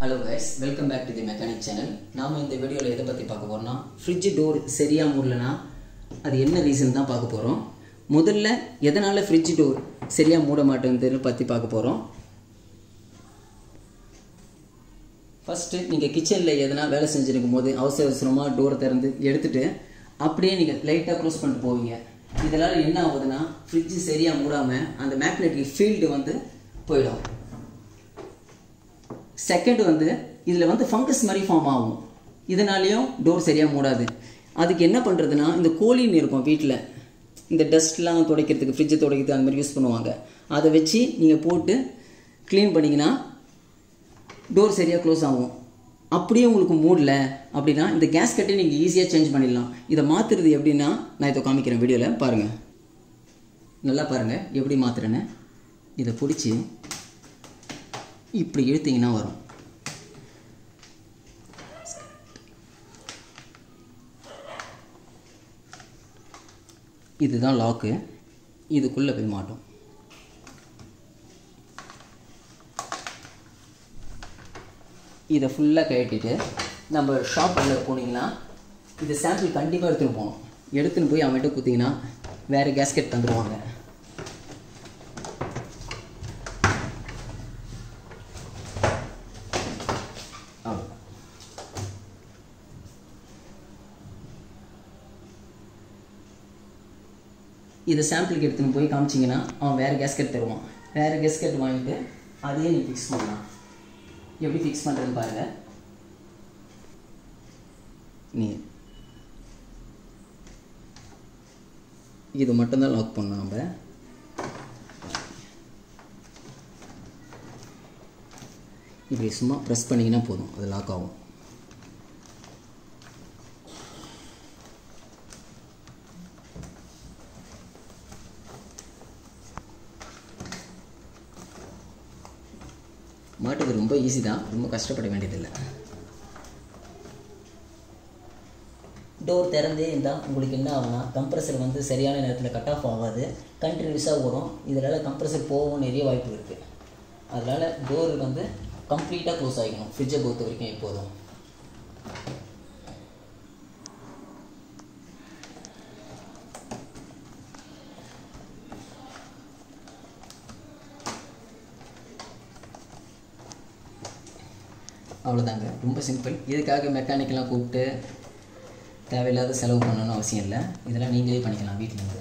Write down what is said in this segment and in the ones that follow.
hello guys welcome back to the mechanic channel நாம் இந்த வீடியோவில் எதை பற்றி பார்க்க போகிறோம்னா ஃப்ரிட்ஜ் டோர் சரியாக மூடலனா அது என்ன ரீசன் தான் பார்க்க போகிறோம் முதல்ல எதனால் ஃப்ரிட்ஜ் டோர் சரியாக மூட மாட்டேங்குதுன்னு பற்றி பார்க்க போகிறோம் ஃபஸ்ட்டு நீங்கள் கிச்சனில் எதனா வேலை செஞ்சுருக்கும் போது அவசர அவசரமாக டோரை திறந்து எடுத்துட்டு அப்படியே நீங்கள் லைட்டாக க்ளோஸ் பண்ணிட்டு போவீங்க இதனால் என்ன ஆகுதுன்னா ஃப்ரிட்ஜ் சரியாக மூடாமல் அந்த மேக்னெட்டிக் ஃபீல்டு வந்து போயிடும் செகண்ட் வந்து இதில் வந்து ஃபங்கஸ் மாதிரி ஃபார்ம் ஆகும் இதனாலேயும் டோர் சரியாக மூடாது அதுக்கு என்ன பண்ணுறதுனா இந்த கோழின்னு இருக்கும் வீட்டில் இந்த டஸ்ட்லாம் துடைக்கிறதுக்கு ஃப்ரிட்ஜை துடைக்கிறது அந்த மாதிரி யூஸ் பண்ணுவாங்க அதை வச்சு நீங்கள் போட்டு க்ளீன் பண்ணிங்கன்னா டோர் சரியாக க்ளோஸ் ஆகும் அப்படியே உங்களுக்கு மூடல அப்படின்னா இந்த கேஸ் கட்டை நீங்கள் ஈஸியாக சேஞ்ச் பண்ணிடலாம் இதை மாற்றுறது எப்படின்னா நான் இதை காமிக்கிறேன் வீடியோவில் பாருங்கள் நல்லா பாருங்கள் எப்படி மாற்றுறேன்னு இதை பிடிச்சி இப்படி இழுத்தீங்கன்னா வரும் இதுதான் லாக்கு இதுக்குள்ளே போய் மாட்டோம் இதை ஃபுல்லாக கழட்டிட்டு நம்ம ஷாப்பில் போனீங்கன்னா இது சாம்பிள் கண்டிப்பாக எடுத்துன்னு போகணும் எடுத்துன்னு போய் அவன்கிட்ட கொடுத்தீங்கன்னா வேறு கேஸ்கெட் தந்துடுவாங்க அவ்வளோ இதை சாம்பிளுக்கு எடுத்துன்னு போய் காமிச்சிங்கன்னா அவன் வேறு கேஸ்கெட் தருவான் வேறு கேஸ்கெட் வாங்கிட்டு அதையே நீ ஃபிக்ஸ் பண்ணலாம் எப்படி ஃபிக்ஸ் பண்ணுறதுன்னு பாருங்கள் நீ இது மட்டும்தான் லாக் பண்ணணும் நம்ம இப்படி சும்மா ப்ரெஸ் பண்ணிங்கன்னா போதும் அது லாக் ஆகும் மாட்டுக்கு ரொம்ப ஈஸி தான் ரொம்ப கஷ்டப்பட வேண்டியதில்லை டோர் திறந்தே இருந்தால் உங்களுக்கு என்ன ஆகும்னா கம்ப்ரஸர் வந்து சரியான நேரத்தில் கட் ஆஃப் ஆகாது கண்டினியூஸாக ஓடும் இதனால் கம்ப்ரஸர் போகவும் நிறைய வாய்ப்பு இருக்குது அதனால் டோர் வந்து கம்ப்ளீட்டாக க்ளோஸ் ஆகிக்கணும் ஃப்ரிட்ஜை பொறுத்த வரைக்கும் எப்போதும் அவ்வளோதாங்க ரொம்ப சிம்பிள் இதுக்காக மெக்கானிக்கெலாம் கூப்பிட்டு தேவையில்லாத செலவு பண்ணணும்னு அவசியம் இல்லை இதெல்லாம் நீங்களே பண்ணிக்கலாம் வீட்டில் இருந்து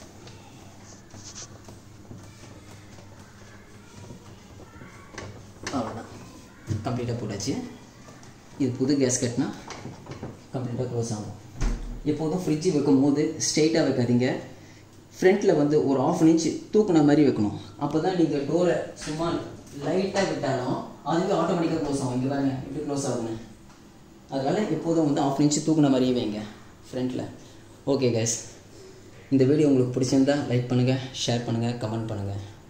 அவ்வளோதான் கம்ப்ளீட்டாக போட்டாச்சு இது புது கேஸ்கெட்னா கம்ப்ளீட்டாக க்ளோஸ் ஆகும் எப்போதும் ஃப்ரிட்ஜு வைக்கும் போது ஸ்ட்ரெயிட்டாக வைக்காதீங்க ஃப்ரண்ட்டில் வந்து ஒரு ஆஃப் இன்ச் தூக்குன மாதிரி வைக்கணும் அப்போ தான் நீங்கள் டோரை சும்மா லைட்டாக விட்டாலும் அதுவே ஆட்டோமேட்டிக்காக க்ளோஸ் ஆகும் இங்கே பாருங்க எப்படி க்ளோஸ் ஆகுங்க அதனால் எப்போதும் வந்து ஆஃப் இன்ச்சு தூக்குன மாதிரியே வைங்க ஃப்ரண்ட்டில் ஓகே கைஸ் இந்த வீடியோ உங்களுக்கு பிடிச்சிருந்தா லைக் பண்ணுங்கள் ஷேர் பண்ணுங்கள் கமெண்ட் பண்ணுங்கள்